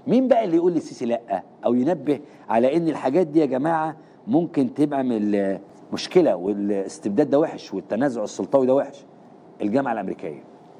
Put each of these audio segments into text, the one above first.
مين بقى اللي يقول للسيسي لا او ينبه على ان الحاجات دي يا جماعه ممكن تبقى من مشكله والاستبداد ده وحش والتنازع السلطوي ده وحش الجامعه الامريكيه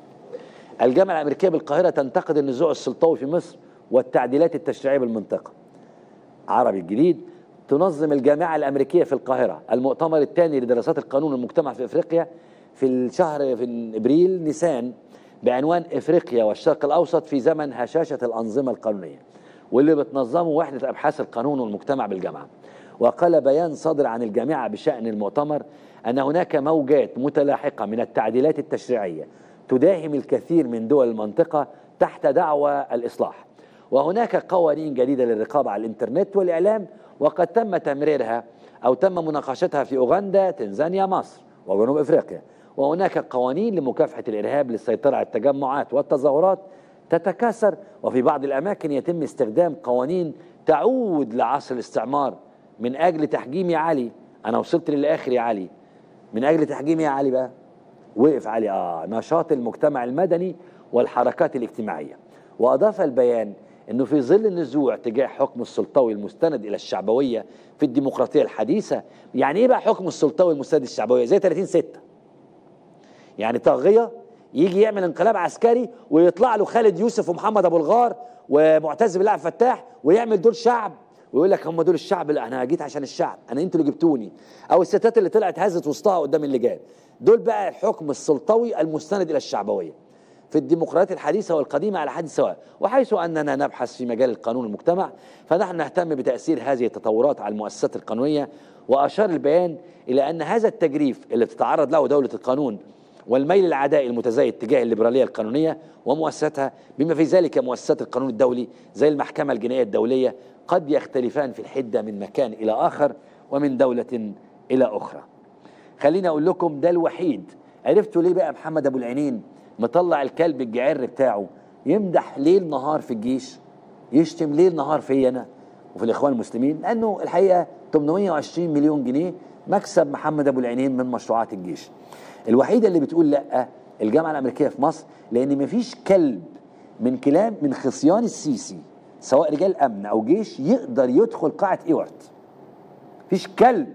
الجامعه الامريكيه بالقاهره تنتقد النزوع السلطوي في مصر والتعديلات التشريعيه بالمنطقه عربي الجديد تنظم الجامعه الامريكيه في القاهره المؤتمر الثاني لدراسات القانون والمجتمع في افريقيا في الشهر في ابريل نيسان بعنوان افريقيا والشرق الاوسط في زمن هشاشه الانظمه القانونيه واللي بتنظمه وحده ابحاث القانون والمجتمع بالجامعه وقال بيان صادر عن الجامعه بشان المؤتمر ان هناك موجات متلاحقه من التعديلات التشريعيه تداهم الكثير من دول المنطقه تحت دعوى الاصلاح وهناك قوانين جديده للرقابه على الانترنت والاعلام وقد تم تمريرها او تم مناقشتها في اوغندا تنزانيا مصر وجنوب افريقيا وهناك قوانين لمكافحة الإرهاب للسيطرة على التجمعات والتظاهرات تتكاثر وفي بعض الأماكن يتم استخدام قوانين تعود لعصر الاستعمار من أجل تحجيم يا علي أنا وصلت للآخر يا علي من أجل تحجيم يا علي بقى وقف علي آه نشاط المجتمع المدني والحركات الاجتماعية وأضاف البيان أنه في ظل النزوع تجاه حكم السلطوي المستند إلى الشعبوية في الديمقراطية الحديثة يعني إيه بقى حكم السلطوي المستند الشعبوية زي 30 ستة يعني طاغيه يجي يعمل انقلاب عسكري ويطلع له خالد يوسف ومحمد ابو الغار ومعتز بالله عبد الفتاح ويعمل دول شعب ويقول لك هم دول الشعب اللي انا جيت عشان الشعب انا انتوا اللي جبتوني او الستات اللي طلعت هزت وسطها قدام اللجان دول بقى الحكم السلطوي المستند الى الشعبويه في الديمقراطية الحديثة والقديمة على حد سواء وحيث أننا نبحث في مجال القانون المجتمع فنحن نهتم بتأثير هذه التطورات على المؤسسات القانونية وأشار البيان إلى أن هذا التجريف اللي تتعرض له دولة القانون والميل العدائي المتزايد تجاه الليبراليه القانونيه ومؤسساتها بما في ذلك مؤسسات القانون الدولي زي المحكمه الجنائيه الدوليه قد يختلفان في الحده من مكان الى اخر ومن دوله الى اخرى. خليني اقول لكم ده الوحيد عرفتوا ليه بقى محمد ابو العينين مطلع الكلب الجعر بتاعه يمدح ليل نهار في الجيش يشتم ليل نهار في انا وفي الاخوان المسلمين لانه الحقيقه 820 مليون جنيه مكسب محمد ابو العينين من مشروعات الجيش. الوحيده اللي بتقول لا الجامعه الامريكيه في مصر لان مفيش كلب من كلام من خصيان السيسي سواء رجال امن او جيش يقدر يدخل قاعه ايورت مفيش كلب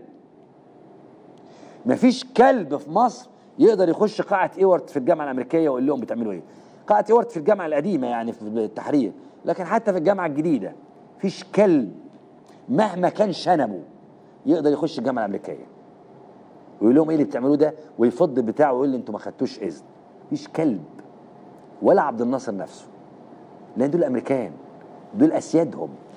مفيش كلب في مصر يقدر يخش قاعه ايورت في الجامعه الامريكيه ويقول لهم بتعملوا ايه قاعه ايورت في الجامعه القديمه يعني في التحرير لكن حتى في الجامعه الجديده مفيش كلب مهما كان شنبه يقدر يخش الجامعه الامريكيه ويقول لهم ايه اللي بتعملوه ده ويفض بتاعه ويقول لي انتوا ما خدتوش اذن مفيش كلب ولا عبد الناصر نفسه لان دول امريكان دول اسيادهم